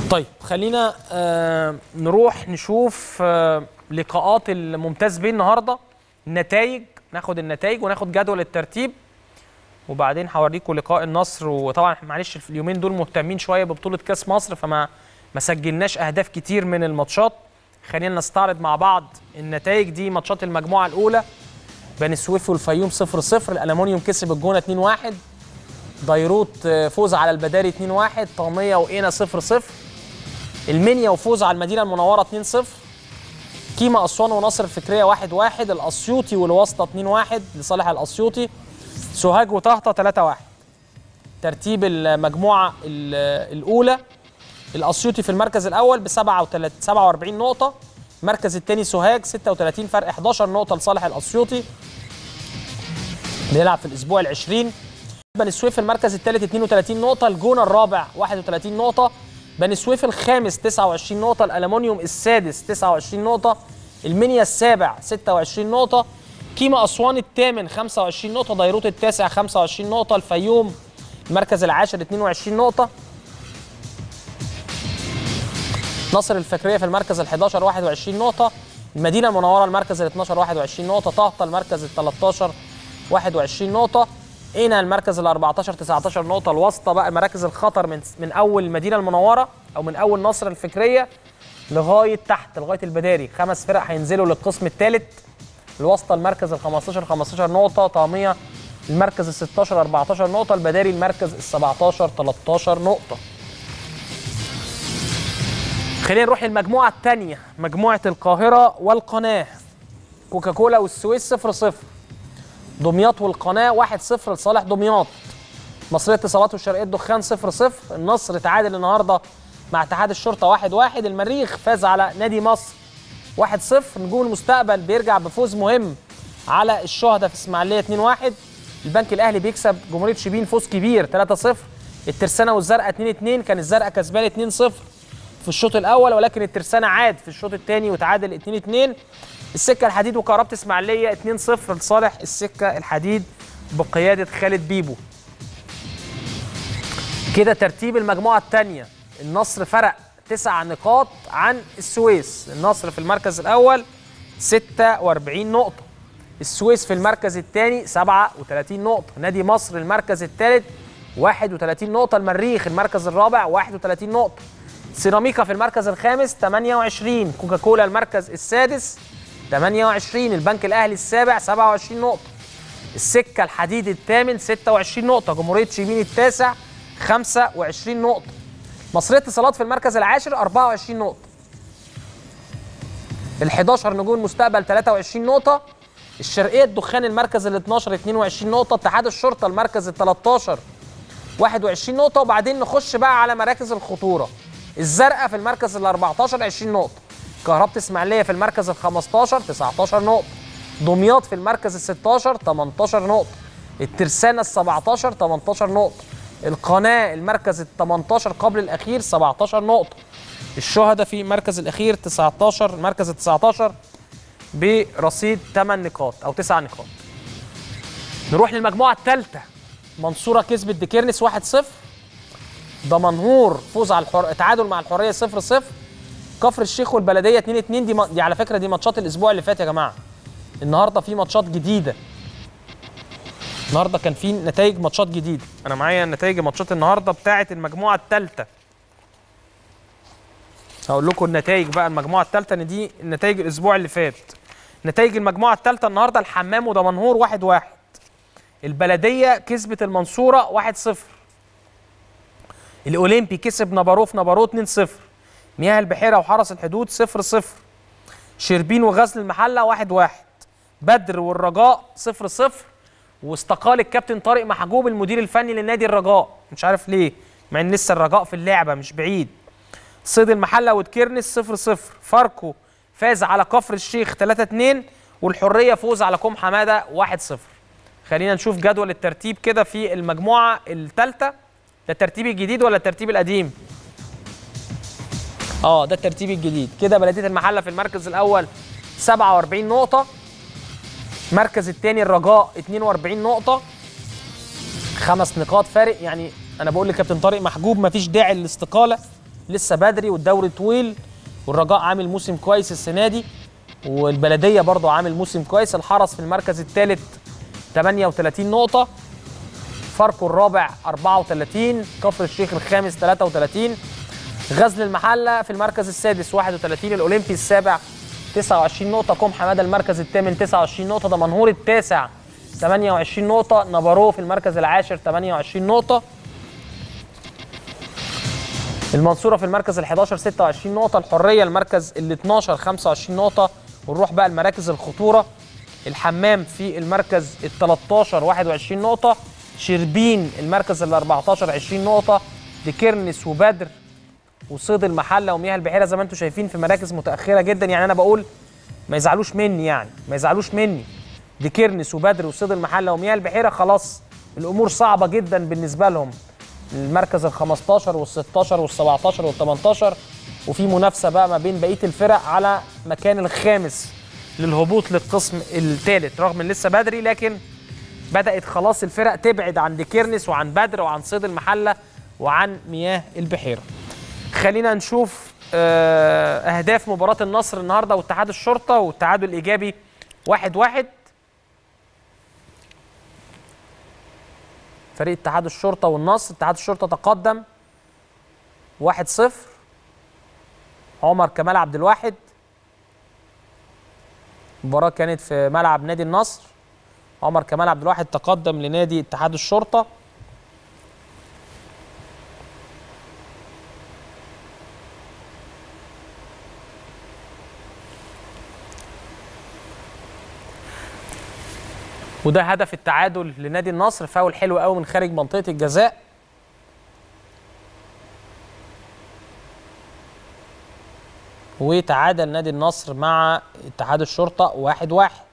طيب خلينا آه نروح نشوف آه لقاءات الممتاز بيه النهارده النتائج ناخد النتائج وناخد جدول الترتيب وبعدين هوريكم لقاء النصر وطبعا معلش في اليومين دول مهتمين شويه ببطوله كاس مصر فما ما سجلناش اهداف كتير من الماتشات خلينا نستعرض مع بعض النتائج دي ماتشات المجموعه الاولى بني سويف والفيوم 0 0 الالومنيوم كسب الجونه 2 1 ديروت آه، فوز على البداري 2 1 طاميه وقنا 0 0 المنيا وفوز على المدينه المنوره 2 0 كيما اسوان ونصر الفكريه 1 1 الاسيوطي والواسطه 2 1 لصالح الاسيوطي سوهاج وطهطا 3 1 ترتيب المجموعه ال- الاولى الاسيوطي في المركز الاول ب 47 نقطه المركز الثاني سوهاج 36 فرق 11 نقطه لصالح الاسيوطي بيلعب في الاسبوع العشرين بني سويف في المركز الثالث 32 نقطة، الجونة الرابع 31 نقطة، بني سويف الخامس 29 نقطة، الألمونيوم السادس 29 نقطة، المنيا السابع 26 نقطة، كيما أسوان الثامن 25 نقطة، ديروت التاسع 25 نقطة، الفيوم المركز العاشر 22 نقطة، نصر الفكرية في المركز ال 11 21 نقطة، المدينة المنورة المركز ال 12 21 نقطة، طهطا المركز ال 13 21 نقطة، هنا المركز ال 14 19 نقطة، الواسطة بقى مراكز الخطر من من أول المدينة المنورة أو من أول نصر الفكرية لغاية تحت لغاية البداري، خمس فرق هينزلوا للقسم الثالث، الواسطة المركز ال 15 15 نقطة، طامية المركز ال 16 14 نقطة، البداري المركز ال 17 13 نقطة. خلينا نروح للمجموعة الثانية مجموعة القاهرة والقناة كوكاكولا والسويس 0 0 دمياط والقناة 1 0 لصالح دمياط مصرية اتصالات والشرقية الدخان 0 0 النصر تعادل النهاردة مع اتحاد الشرطة 1 1 المريخ فاز على نادي مصر 1 0 نجوم المستقبل بيرجع بفوز مهم على الشهداء في اسماعيلية 2 1 البنك الأهلي بيكسب جمهورية شبين فوز كبير 3 0 الترسانة والزرقاء 2 2 كان الزرقاء كسبان 2 0 في الشوط الاول ولكن الترسانة عاد في الشوط الثاني وتعادل 2 2 السكه الحديد وكهربة اسماعيليه 2 0 لصالح السكه الحديد بقياده خالد بيبو كده ترتيب المجموعه الثانيه النصر فرق تسع نقاط عن السويس النصر في المركز الاول 46 نقطه السويس في المركز الثاني 37 نقطه نادي مصر المركز الثالث 31 نقطه المريخ المركز الرابع 31 نقطه سيراميكا في المركز الخامس 28 كوكاكولا المركز السادس 28 البنك الاهلي السابع 27 نقطه السكه الحديد الثامن 26 نقطه جمهوريه شبين التاسع 25 نقطه مصريه اتصالات في المركز العاشر 24 نقطه ال 11 نجوم المستقبل 23 نقطه الشرقيه الدخان المركز ال 12 22 نقطه اتحاد الشرطه المركز ال 13 21 نقطه وبعدين نخش بقى على مراكز الخطوره الزرقاء في المركز ال 14 20 نقطه كهربة اسماعيليه في المركز ال 15 19 نقطه دمياط في المركز ال 16 18 نقطه الترسانه ال 17 18 نقطه القناه المركز ال 18 قبل الاخير 17 نقطه الشهداء في المركز الاخير 19 المركز ال 19 برصيد 8 نقاط او 9 نقاط نروح للمجموعه الثالثه منصوره كسبت ديكيرنس 1 0 دمنهور فوز على الحر... تعادل مع الحريه 0 0 كفر الشيخ والبلديه 2 2 دي, م... دي على فكره دي ماتشات الاسبوع اللي فات يا جماعه النهارده في ماتشات جديده النهارده كان في نتائج ماتشات جديده انا معايا نتائج ماتشات النهارده بتاعه المجموعه الثالثه هقول لكم النتائج بقى المجموعه الثالثه ان دي نتائج الاسبوع اللي فات نتائج المجموعه الثالثه النهارده الحمام ودمنهور 1 1 البلديه كسبت المنصوره 1 0 الاولمبي كسب نباروف نبارو 2 0 مياه البحيره وحرس الحدود 0 0 شربين وغزل المحله 1 1 بدر والرجاء 0 0 واستقال الكابتن طارق محجوب المدير الفني لنادي الرجاء مش عارف ليه مع ان لسه الرجاء في اللعبه مش بعيد صيد المحله وتكرنس 0 0 فاركو فاز على كفر الشيخ 3 2 والحريه فوز على كوم حماده 1 0 خلينا نشوف جدول الترتيب كده في المجموعه الثالثه ده الترتيب الجديد ولا الترتيب القديم؟ اه ده الترتيب الجديد كده بلديه المحله في المركز الاول 47 نقطه المركز الثاني الرجاء 42 نقطه خمس نقاط فارق يعني انا بقول لكابتن طارق محجوب مفيش داعي للاستقاله لسه بدري والدوري طويل والرجاء عامل موسم كويس السنه دي والبلديه برضه عامل موسم كويس الحرس في المركز الثالث 38 نقطه فاركو الرابع 34 كفر الشيخ الخامس 33 غزل المحله في المركز السادس 31 الاولمبي السابع 29 نقطه كوم حماده المركز الثامن 29 نقطه دمنهور التاسع 28 نقطه نبارو في المركز العاشر 28 نقطه المنصوره في المركز ال11 26 نقطه الحريه المركز ال12 25 نقطه ونروح بقى المراكز الخطوره الحمام في المركز ال13 21 نقطه شربين المركز ال14 20 نقطه ديكرنس وبدر وصيد المحله ومياه البحيره زي ما انتم شايفين في مراكز متاخره جدا يعني انا بقول ما يزعلوش مني يعني ما يزعلوش مني ديكرنس وبدر وصيد المحله ومياه البحيره خلاص الامور صعبه جدا بالنسبه لهم المركز ال 15 وال 16 وال 17 وال 18 وفي منافسه بقى ما بين بقيه الفرق على مكان الخامس للهبوط للقسم الثالث رغم ان لسه بدري لكن بدات خلاص الفرق تبعد عن ديكيرنس وعن بدر وعن صيد المحله وعن مياه البحيره. خلينا نشوف آه، اهداف مباراه النصر النهارده واتحاد الشرطه والتعادل الايجابي واحد واحد فريق اتحاد الشرطه والنصر اتحاد الشرطه تقدم 1-0 عمر كمال عبد الواحد المباراه كانت في ملعب نادي النصر عمر كمال عبد الواحد تقدم لنادي اتحاد الشرطه وده هدف التعادل لنادي النصر فاول حلو قوي من خارج منطقه الجزاء وتعادل نادي النصر مع اتحاد الشرطه واحد واحد